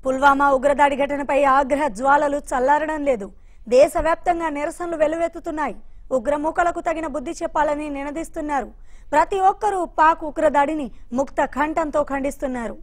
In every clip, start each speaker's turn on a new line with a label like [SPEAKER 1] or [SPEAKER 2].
[SPEAKER 1] పుల్వామా ఉగ్రదాడి ఘటనపై ఆగ్రహ జ్వాలలు చల్లారడం లేదు దేశవ్యాప్తంగా నిరసనలు వెల్లువెత్తుతున్నాయి ఉగ్రమూకలకు తగిన బుద్ధి చెప్పాలని నినదిస్తున్నారు ప్రతి ఒక్కరూ పాక్ ఉగ్రదాడిని ముక్త కంఠంతో ఖండిస్తున్నారు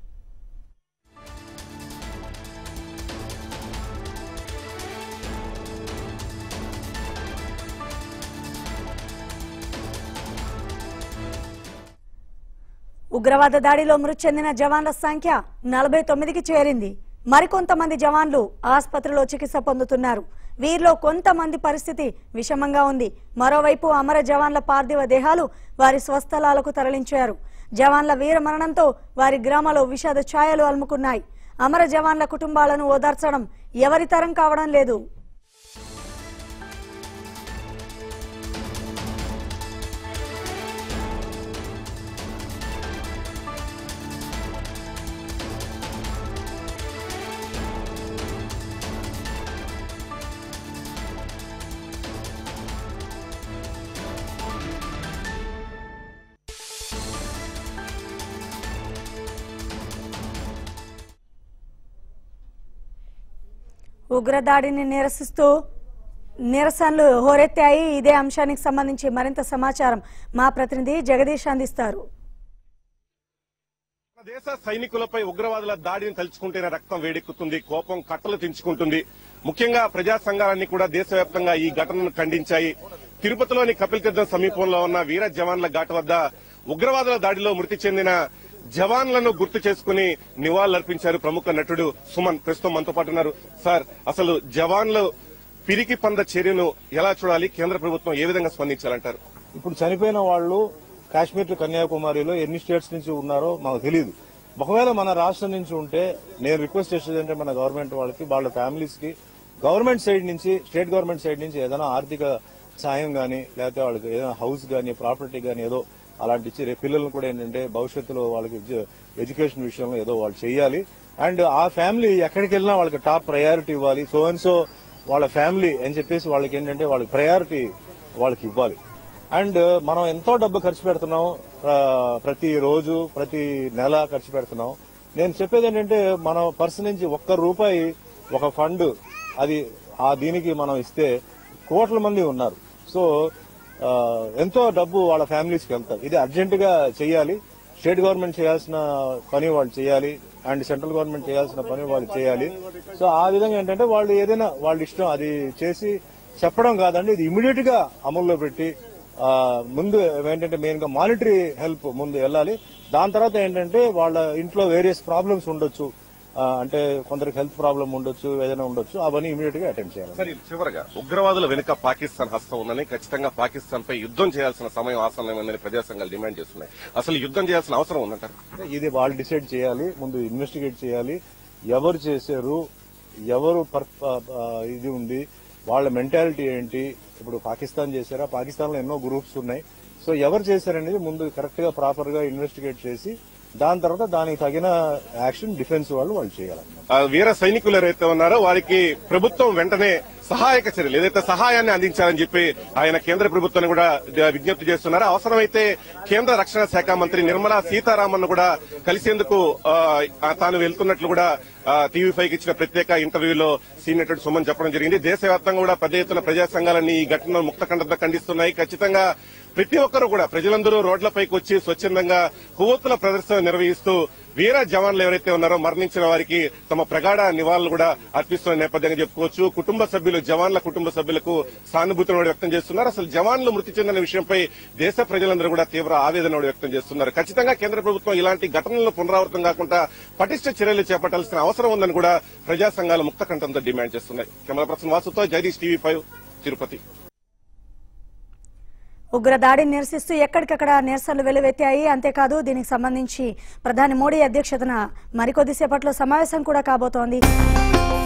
[SPEAKER 1] ఉగ్రవాద దాడిలో మృతి చెందిన జవాన్ల సంఖ్య నలభై తొమ్మిదికి చేరింది మరికొంతమంది జవాన్లు ఆసుపత్రిలో చికిత్స పొందుతున్నారు వీరిలో కొంతమంది పరిస్థితి విషమంగా ఉంది మరోవైపు అమర జవాన్ల పార్థివ దేహాలు వారి స్వస్థలాలకు తరలించారు జవాన్ల వీర మరణంతో వారి గ్రామాల్లో విషాద ఛాయలు అలుముకున్నాయి అమర జవాన్ల కుటుంబాలను ఓదార్చడం ఎవరి తరం కావడం లేదు ఉగ్రదాడిని నిరసిస్తూ నిరసనలు హోరెత్తాయి ఇదే అంశానికి సంబంధించి మరింత సమాచారం మా ప్రతినిధి జగదీష్ అందిస్తారు
[SPEAKER 2] మన దేశ సైనికులపై ఉగ్రవాదుల దాడిని తలుచుకుంటేనే రక్తం వేడెక్కుతుంది కోపం కట్టలు తెంచుకుంటుంది ముఖ్యంగా ప్రజా సంఘాలన్నీ కూడా దేశవ్యాప్తంగా ఈ ఘటనను ఖండించాయి తిరుపతిలోని కపిల్ తీర్థం సమీపంలో ఉన్న వీర జవాన్ల ఘాట్ వద్ద ఉగ్రవాదుల దాడిలో మృతి చెందిన జవాన్లను గుర్తు చేసుకుని నివాళులర్పించారు ప్రముఖ నటుడు సుమన్ ప్రస్తుతం మనతో పాటు ఉన్నారు సార్ అసలు జవాన్లు పిరికి పంద చర్యను ఎలా చూడాలి కేంద్ర ప్రభుత్వం ఏ విధంగా స్పందించాలంటారు
[SPEAKER 3] ఇప్పుడు చనిపోయిన వాళ్ళు కాశ్మీర్ టు కన్యాకుమారిలో ఎన్ని స్టేట్స్ నుంచి ఉన్నారో మాకు తెలియదు ఒకవేళ మన రాష్ట్రం నుంచి ఉంటే నేను రిక్వెస్ట్ చేసేది అంటే మన గవర్నమెంట్ వాళ్ళకి వాళ్ళ ఫ్యామిలీస్ కి గవర్నమెంట్ సైడ్ నుంచి స్టేట్ గవర్నమెంట్ సైడ్ నుంచి ఏదైనా ఆర్థిక సాయం గానీ లేకపోతే వాళ్ళకి ఏదైనా హౌస్ గానీ ప్రాపర్టీ గానీ ఏదో అలాంటి ఇచ్చి రేపు పిల్లలను కూడా ఏంటంటే భవిష్యత్తులో వాళ్ళకి ఎడ్యు- ఎడ్యుకేషన్ విషయంలో ఏదో వాళ్ళు చేయాలి అండ్ ఆ ఫ్యామిలీ ఎక్కడికి వెళ్ళినా వాళ్ళకి టాప్ ప్రయారిటీ ఇవ్వాలి సో అండ్ సో వాళ్ళ ఫ్యామిలీ అని చెప్పేసి వాళ్ళకి ఏంటంటే వాళ్ళకి ప్రయారిటీ వాళ్ళకి ఇవ్వాలి అండ్ మనం ఎంతో డబ్బు ఖర్చు పెడుతున్నాం ఆ, ప్రతి రోజు ప్రతి నెల ఖర్చు పెడుతున్నాం నేను చెప్పేది ఏంటంటే మన పర్స్ నుంచి ఒక్క రూపాయి ఒక ఫండ్ అది ఆ దీనికి మనం ఇస్తే కోట్ల మంది ఉన్నారు సో ఆ, ఎంతో డబ్బు వాళ్ళ ఫ్యామిలీస్కి వెళ్తాయి ఇది అర్జెంట్ గా చేయాలి స్టేట్ గవర్నమెంట్ చేయాల్సిన పని వాళ్ళు చేయాలి అండ్ సెంట్రల్ గవర్నమెంట్ చేయాల్సిన పని వాళ్ళు చేయాలి సో ఆ విధంగా ఏంటంటే వాళ్ళు ఏదైనా వాళ్ళ ఇష్టం అది చేసి చెప్పడం కాదండి ఇది ఇమీడియట్ గా అమల్లో పెట్టి ఆ, ముందు ఏంటంటే మెయిన్ గా మానిటరీ హెల్ప్ ముందు వెళ్ళాలి దాని తర్వాత ఏంటంటే వాళ్ళ ఇంట్లో వేరియస్ ప్రాబ్లమ్స్ ఉండొచ్చు ఆ, అంటే కొందరికి హెల్త్ ప్రాబ్లం ఉండొచ్చు ఏదైనా ఉండొచ్చు అవన్నీ ఇమీడియట్ గా అటెండ్ చేయాలి
[SPEAKER 2] సరే చివరగా ఉగ్రవాదుల వెనుక పాకిస్తాన్ హస్తం ఉందని ఖచ్చితంగా పాకిస్తాన్ పై యుద్ధం చేయాల్సిన సమయం ఆసన్నమైందని ప్రజా సంఘాలు డిమాండ్ చేస్తున్నాయి అసలు యుద్ధం చేయాల్సిన అవసరం ఉందంటారు
[SPEAKER 3] ఇది వాళ్ళు డిసైడ్ చేయాలి ముందు ఇన్వెస్టిగేట్ చేయాలి ఎవరు చేశారు ఎవరు పర్- ఆ, ఆ, ఇది ఉంది వాళ్ళ మెంటాలిటీ ఏంటి ఇప్పుడు పాకిస్తాన్ చేశారా పాకిస్తాన్ లో ఎన్నో గ్రూప్స్ ఉన్నాయి సో ఎవరు చేశారనేది ముందు కరెక్ట్ గా ప్రాపర్ గా ఇన్వెస్టిగేట్ చేసి దాని తర్వాత దానికి తగిన యాక్షన్ డిఫెన్స్ వాళ్ళు వాళ్ళు చేయాలన్నమాట
[SPEAKER 2] ఆ వీర సైనికులు ఎవరైతే ఉన్నారో వారికి ప్రభుత్వం వెంటనే సహాయక చర్యలు ఏదైతే సహాయాన్ని అందించాలని చెప్పి ఆయన కేంద్ర ప్రభుత్వాన్ని కూడా విజ్ఞప్తి చేస్తున్నారు అవసరమైతే కేంద్ర రక్షణ శాఖ మంత్రి నిర్మలా సీతారామన్ కూడా కలిసేందుకు ఆ, తాను వెళ్తున్నట్లు కూడా టీవీ ఫైవ్ ఇచ్చిన ప్రత్యేక ఇంటర్వ్యూలో సీనియర్ నటుడు సుమన్ చెప్పడం జరిగింది దేశవ్యాప్తంగా కూడా పెద్ద ఎత్తున ప్రజా సంఘాలన్నీ ఈ ఘటనను ముక్తఖండంతో ఖండిస్తున్నాయి ఖచ్చితంగా ప్రతి ఒక్కరూ కూడా ప్రజలందరూ రోడ్లపైకి వచ్చి స్వచ్ఛందంగా కొవ్వొత్తుల ప్రదర్శన నిర్వహిస్తూ వీర జవాన్లు ఎవరైతే ఉన్నారో మరణించిన వారికి తమ ప్రగాఢ నివాళులు కూడా అర్పిస్తున్న నేపథ్యంగా చెప్పుకోవచ్చు కుటుంబ సభ్యులు జవాన్ల కుటుంబ సభ్యులకు సానుభూతిని కూడా వ్యక్తం చేస్తున్నారు అసలు జవాన్లు మృతి చెందిన విషయంపై దేశ ప్రజలందరూ కూడా తీవ్ర ఆవేదన కూడా వ్యక్తం చేస్తున్నారు ఖచ్చితంగా కేంద్ర ప్రభుత్వం ఇలాంటి ఘటనలను పునరావృతం కాకుండా పటిష్ట చర్యలు చేపట్టాల్సిన అవసరం ఉందని కూడా ప్రజా సంఘాలు ముక్త కంఠంతో డిమాండ్ చేస్తున్నాయి కెమెరా పర్సన్ వాసుతో జగదీష్ టీవీ ఫైవ్ తిరుపతి
[SPEAKER 1] ఉగ్రదాడిని నిరసిస్తూ ఎక్కడికక్కడ నిరసనలు వెలువెత్తాయి అంతేకాదు దీనికి సంబంధించి ప్రధాని మోడీ అధ్యక్షతన మరికొద్దిసేపట్లో సమావేశం కూడా కాబోతోంది